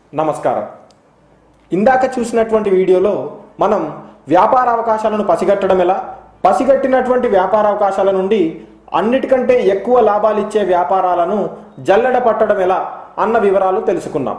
నమస్కారం ఇందాక చూసినటువంటి వీడియోలో మనం వ్యాపార అవకాశాలను పసిగట్టడం ఎలా పసిగట్టినటువంటి వ్యాపార అవకాశాల నుండి అన్నిటికంటే ఎక్కువ లాభాలు ఇచ్చే వ్యాపారాలను జల్లెడ పట్టడం ఎలా అన్న వివరాలు తెలుసుకున్నాం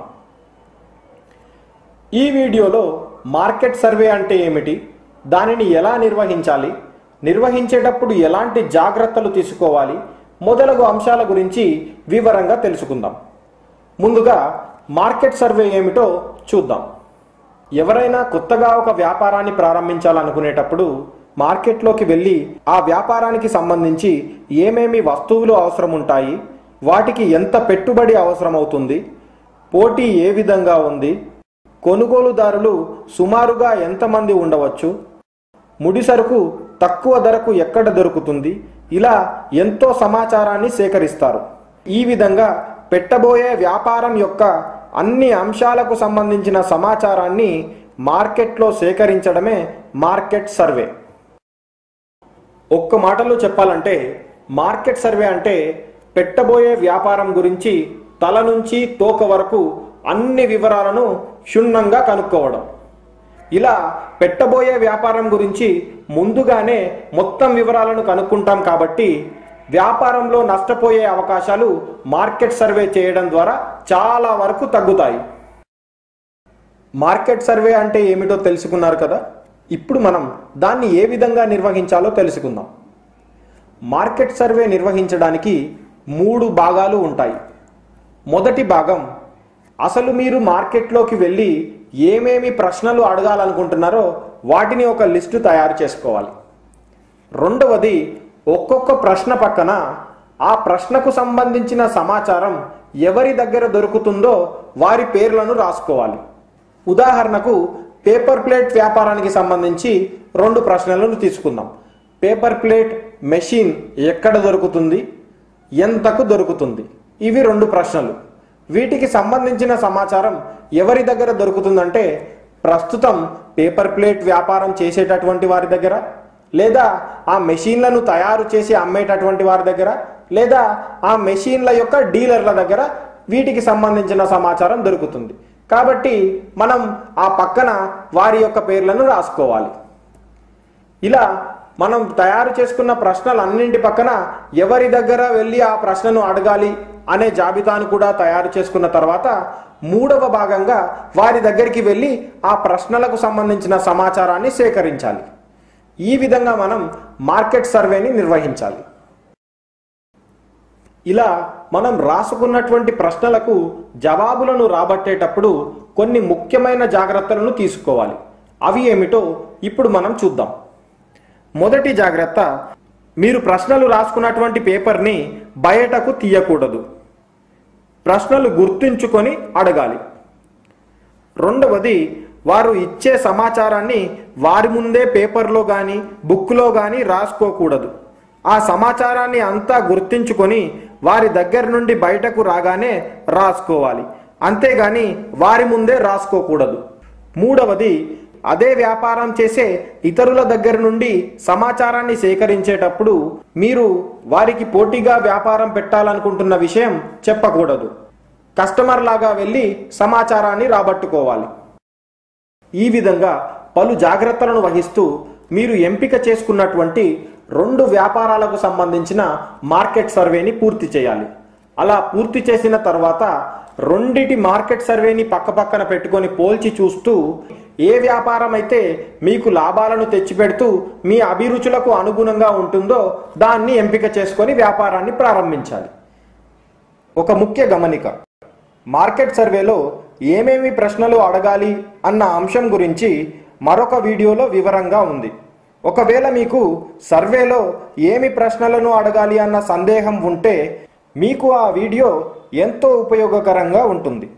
ఈ వీడియోలో మార్కెట్ సర్వే అంటే ఏమిటి దానిని ఎలా నిర్వహించాలి నిర్వహించేటప్పుడు ఎలాంటి జాగ్రత్తలు తీసుకోవాలి మొదలగు అంశాల గురించి వివరంగా తెలుసుకుందాం ముందుగా మార్కెట్ సర్వే ఏమిటో చూద్దాం ఎవరైనా కొత్తగా ఒక వ్యాపారాన్ని ప్రారంభించాలనుకునేటప్పుడు మార్కెట్లోకి వెళ్ళి ఆ వ్యాపారానికి సంబంధించి ఏమేమి వస్తువులు అవసరం ఉంటాయి వాటికి ఎంత పెట్టుబడి అవసరమవుతుంది పోటీ ఏ విధంగా ఉంది కొనుగోలుదారులు సుమారుగా ఎంతమంది ఉండవచ్చు ముడిసరుకు తక్కువ ధరకు ఎక్కడ దొరుకుతుంది ఇలా ఎంతో సమాచారాన్ని సేకరిస్తారు ఈ విధంగా పెట్టబోయే వ్యాపారం యొక్క అన్ని అంశాలకు సంబంధించిన సమాచారాన్ని మార్కెట్లో సేకరించడమే మార్కెట్ సర్వే ఒక్క మాటలో చెప్పాలంటే మార్కెట్ సర్వే అంటే పెట్టబోయే వ్యాపారం గురించి తల నుంచి తోక వరకు అన్ని వివరాలను క్షుణ్ణంగా కనుక్కోవడం ఇలా పెట్టబోయే వ్యాపారం గురించి ముందుగానే మొత్తం వివరాలను కనుక్కుంటాం కాబట్టి వ్యాపారంలో నష్టపోయే అవకాశాలు మార్కెట్ సర్వే చేయడం ద్వారా చాలా వరకు తగ్గుతాయి మార్కెట్ సర్వే అంటే ఏమిటో తెలుసుకున్నారు కదా ఇప్పుడు మనం దాన్ని ఏ విధంగా నిర్వహించాలో తెలుసుకుందాం మార్కెట్ సర్వే నిర్వహించడానికి మూడు భాగాలు ఉంటాయి మొదటి భాగం అసలు మీరు మార్కెట్లోకి వెళ్ళి ఏమేమి ప్రశ్నలు అడగాలనుకుంటున్నారో వాటిని ఒక లిస్టు తయారు చేసుకోవాలి రెండవది ఒక్కొక్క ప్రశ్న పక్కన ఆ ప్రశ్నకు సంబంధించిన సమాచారం ఎవరి దగ్గర దొరుకుతుందో వారి పేర్లను రాసుకోవాలి ఉదాహరణకు పేపర్ ప్లేట్ వ్యాపారానికి సంబంధించి రెండు ప్రశ్నలను తీసుకుందాం పేపర్ ప్లేట్ మెషిన్ ఎక్కడ దొరుకుతుంది ఎంతకు దొరుకుతుంది ఇవి రెండు ప్రశ్నలు వీటికి సంబంధించిన సమాచారం ఎవరి దగ్గర దొరుకుతుందంటే ప్రస్తుతం పేపర్ ప్లేట్ వ్యాపారం చేసేటటువంటి వారి దగ్గర లేదా ఆ మెషిన్లను తయారు చేసి అమ్మేటటువంటి వారి దగ్గర లేదా ఆ మెషిన్ల యొక్క డీలర్ల దగ్గర వీటికి సంబంధించిన సమాచారం దొరుకుతుంది కాబట్టి మనం ఆ పక్కన వారి యొక్క పేర్లను రాసుకోవాలి ఇలా మనం తయారు చేసుకున్న ప్రశ్నలన్నింటి పక్కన ఎవరి దగ్గర వెళ్ళి ఆ ప్రశ్నను అడగాలి అనే జాబితాను కూడా తయారు చేసుకున్న తర్వాత మూడవ భాగంగా వారి దగ్గరికి వెళ్ళి ఆ ప్రశ్నలకు సంబంధించిన సమాచారాన్ని సేకరించాలి ఈ విధంగా మనం మార్కెట్ సర్వేని నిర్వహించాలి ఇలా మనం రాసుకున్నటువంటి ప్రశ్నలకు జవాబులను రాబట్టేటప్పుడు కొన్ని ముఖ్యమైన జాగ్రత్తలను తీసుకోవాలి అవి ఏమిటో ఇప్పుడు మనం చూద్దాం మొదటి జాగ్రత్త మీరు ప్రశ్నలు రాసుకున్నటువంటి పేపర్ని బయటకు తీయకూడదు ప్రశ్నలు గుర్తుంచుకొని అడగాలి రెండవది వారు ఇచ్చే సమాచారాన్ని వారి ముందే పేపర్లో కానీ బుక్లో కానీ రాసుకోకూడదు ఆ సమాచారాన్ని అంతా గుర్తించుకొని వారి దగ్గర నుండి బయటకు రాగానే రాసుకోవాలి అంతేగాని వారి ముందే రాసుకోకూడదు మూడవది అదే వ్యాపారం చేసే ఇతరుల దగ్గర నుండి సమాచారాన్ని సేకరించేటప్పుడు మీరు వారికి పోటీగా వ్యాపారం పెట్టాలనుకుంటున్న విషయం చెప్పకూడదు కస్టమర్ లాగా వెళ్ళి సమాచారాన్ని రాబట్టుకోవాలి ఈ విధంగా పలు జాగ్రత్తలను వహిస్తూ మీరు ఎంపిక చేసుకున్నటువంటి రెండు వ్యాపారాలకు సంబంధించిన మార్కెట్ సర్వేని పూర్తి చేయాలి అలా పూర్తి చేసిన తర్వాత రెండిటి మార్కెట్ సర్వేని పక్కపక్కన పెట్టుకొని పోల్చి చూస్తూ ఏ వ్యాపారం అయితే మీకు లాభాలను తెచ్చిపెడుతూ మీ అభిరుచులకు అనుగుణంగా ఉంటుందో దాన్ని ఎంపిక చేసుకొని వ్యాపారాన్ని ప్రారంభించాలి ఒక ముఖ్య గమనిక మార్కెట్ సర్వేలో ఏమేమి ప్రశ్నలు అడగాలి అన్న అంశం గురించి మరొక వీడియోలో వివరంగా ఉంది ఒకవేళ మీకు సర్వేలో ఏమి ప్రశ్నలను అడగాలి అన్న సందేహం ఉంటే మీకు ఆ వీడియో ఎంతో ఉపయోగకరంగా ఉంటుంది